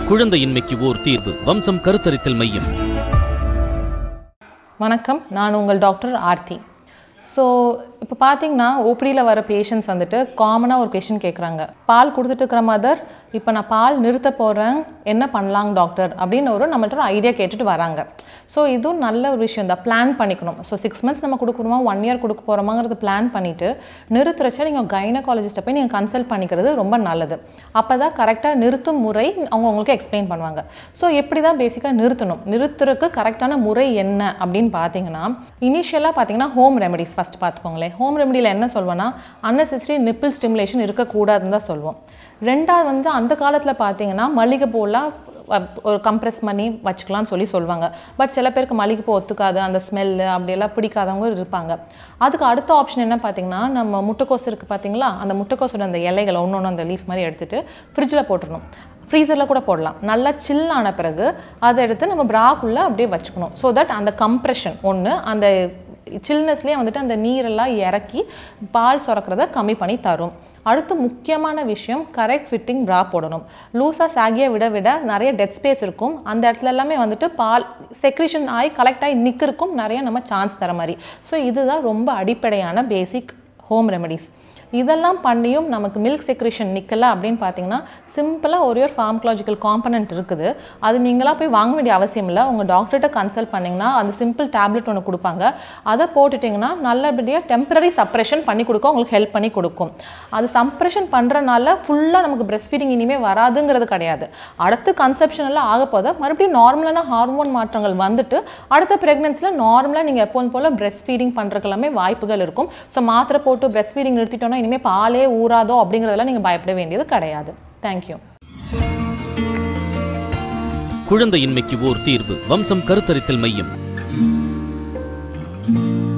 குழந்தையின்மைக்கு ஓர் தீர்வு வம்சம் கருத்தரித்தல் மையம் வணக்கம் நான் உங்கள் டாக்டர் ஆர்த்தி ஸோ இப்போ பார்த்தீங்கன்னா ஓபிடியில் வர பேஷண்ட்ஸ் வந்துட்டு காமனாக ஒரு கொஷின் கேட்குறாங்க பால் கொடுத்துட்டு இருக்கிற மதர் இப்போ நான் பால் நிறுத்த போகிறேன் என்ன பண்ணலாங்க டாக்டர் அப்படின்னு ஒரு நம்மள்ட்ட ஒரு ஐடியா கேட்டுட்டு வராங்க ஸோ இதுவும் நல்ல ஒரு விஷயம் தான் பிளான் பண்ணிக்கணும் ஸோ சிக்ஸ் மந்த்ஸ் நம்ம கொடுக்குறோமா ஒன் இயர் கொடுக்க போகிறோமாங்கிறது பிளான் பண்ணிவிட்டு நிறுத்துறச்ச நீங்கள் கைனகாலஜிஸ்ட்டை போய் நீங்கள் கன்சல்ட் பண்ணிக்கிறது ரொம்ப நல்லது அப்போ தான் கரெக்டாக நிறுத்தும் முறை அவங்க உங்களுக்கு எக்ஸ்பிளைன் பண்ணுவாங்க ஸோ எப்படி தான் பேசிக்காக நிறுத்தணும் நிறுத்துறதுக்கு கரெக்டான முறை என்ன அப்படின்னு பார்த்தீங்கன்னா இனிஷியலாக பார்த்தீங்கன்னா ஹோம் ரெமெடிஸ் ஃபஸ்ட் பார்த்துக்கோங்களேன் ஹோம் ரெமெடியில் என்ன சொல்வேன்னா unnecessary நிப்பிள் ஸ்டிமுலேஷன் இருக்கக்கூடாதுன்னு தான் சொல்லுவோம் ரெண்டாவது வந்து அந்த காலத்தில் பார்த்தீங்கன்னா மல்லிகைப்பூலாம் அப்- ஒரு கம்ப்ரெஸ் பண்ணி வச்சுக்கலாம்னு சொல்லி சொல்லுவாங்க பட் சில பேருக்கு மல்லிகைப்பூ ஒத்துக்காது அந்த ஸ்மெல்லு அப்படியெல்லாம் பிடிக்காதவங்க இருப்பாங்க அதுக்கு அடுத்த ஆப்ஷன் என்ன பார்த்தீங்கன்னா நம்ம முட்டைக்கோஸ் இருக்குது பார்த்தீங்களா அந்த முட்டைக்கோஸோட அந்த இலைகளை ஒன்று ஒன்று அந்த லீஃப் மாதிரி எடுத்துட்டு ஃப்ரிட்ஜில் போட்டுடணும் ஃப்ரீசரில் கூட போடலாம் நல்லா chill ஆன பிறகு அதை எடுத்து நம்ம ப்ராக்குள்ளே அப்படியே வச்சுக்கணும் ஸோ தட் அந்த கம்ப்ரெஷன் ஒன்று அந்த சில்னஸ்லேயே வந்துட்டு அந்த நீரெல்லாம் இறக்கி பால் சுரக்கிறத கம்மி பண்ணி தரும் அடுத்து முக்கியமான விஷயம் கரெக்ட் ஃபிட்டிங் ப்ரா போடணும் லூஸாக சாகியை விட விட நிறைய டெட் ஸ்பேஸ் இருக்கும் அந்த இடத்துல எல்லாமே வந்துட்டு பால் செக்ரிஷன் ஆகி கலெக்ட் ஆகி நிற்கிறக்கும் நிறைய நம்ம சான்ஸ் தர மாதிரி ஸோ இதுதான் ரொம்ப அடிப்படையான பேசிக் ஹோம் ரெமெடிஸ் இதெல்லாம் பண்ணியும் நமக்கு மில்க் செக்ரேஷன் நிற்கல அப்படின்னு பார்த்தீங்கன்னா சிம்பிளாக ஒரே ஒரு ஃபார்மகலாஜிக்கல் காம்பனன்ட் இருக்குது அது நீங்களாக போய் வாங்க வேண்டிய அவசியம் இல்லை உங்கள் டாக்டர்கிட்ட கன்சல்ட் பண்ணிங்கன்னா அந்த சிம்பிள் டேப்லெட் ஒன்று கொடுப்பாங்க அதை போட்டுட்டிங்கன்னா நல்லபடியாக டெம்பரரி சப்ரெஷன் பண்ணி கொடுக்க உங்களுக்கு ஹெல்ப் பண்ணி கொடுக்கும் அது சப்ரெஷன் பண்ணுறனால ஃபுல்லாக நமக்கு பிரஸ்ட் ஃபீடிங் இனிமேல் வராதுங்கிறது கிடையாது அடுத்து கன்செப்ஷன் எல்லாம் ஆக போத மறுபடியும் நார்மலான ஹார்மோன் மாற்றங்கள் வந்துட்டு அடுத்த ப்ரெக்னன்சியில் நார்மலாக நீங்கள் எப்போதும் போல் பிரஸ்ட் ஃபீடிங் பண்ணுறதுக்கு எல்லாமே வாய்ப்புகள் இருக்கும் ஸோ மாத்திரை போட்டு பிரஸ்ட் ஃபீடிங் நிறுத்திட்டோம்னா இனிமேல் பாலே ஊறாதோ அப்படிங்கிறதெல்லாம் நீங்கள் பயப்பட வேண்டியது கிடையாது தேங்க்யூ குழந்தையின்மைக்கு ஓர் தீர்வு வம்சம் கருத்தரித்தல் மையம்